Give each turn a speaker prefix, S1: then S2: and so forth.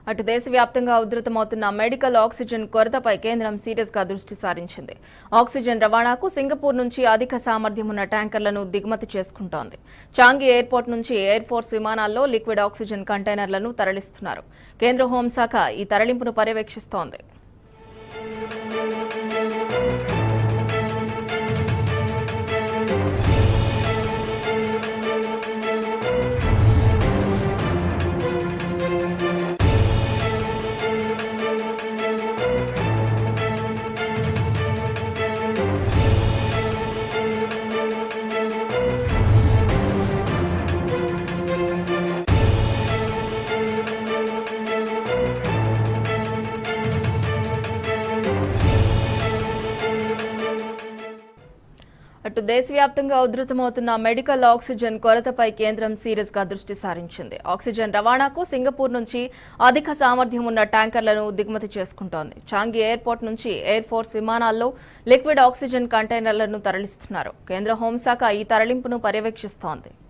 S1: అటు దేశవ్యాప్తంగా ఉధృతమవుతున్న medical oxygen కొరతపై కేంద్రం సీరియస్ గా దృష్టి సారించింది ఆక్సిజన్ రవాణాకు సింగపూర్ నుంచి అధిక సామర్థ్యం ఉన్న ట్యాంకర్లను దిగుమతి చేసుకుంటోంది చాంగి ఎయిర్పోర్ట్ నుంచి ఎయిర్ ఫోర్స్ విమానాల్లో లిక్విడ్ ఆక్సిజన్ కంటైనర్లను తరలిస్తున్నారు కేంద్ర హోంశాఖ ఈ తరలింపును పర్యవేక్షిస్తోంది అటు దేశవ్యాప్తంగా ఉధృతమవుతున్న మెడికల్ ఆక్సిజన్ కొరతపై కేంద్రం సీరియస్ గా దృష్టి సారించింది ఆక్సిజన్ రవాణాకు సింగపూర్ నుంచి అధిక సామర్థ్యం ఉన్న ట్యాంకర్లను దిగుమతి చేసుకుంటోంది చాంగి ఎయిర్పోర్ట్ నుంచి ఎయిర్ ఫోర్స్ విమానాల్లో లిక్విడ్ ఆక్సిజన్ కంటైనర్లను తరలిస్తున్నారు కేంద్ర హోంశాఖ ఈ తరలింపును పర్యవేక్షిస్తోంది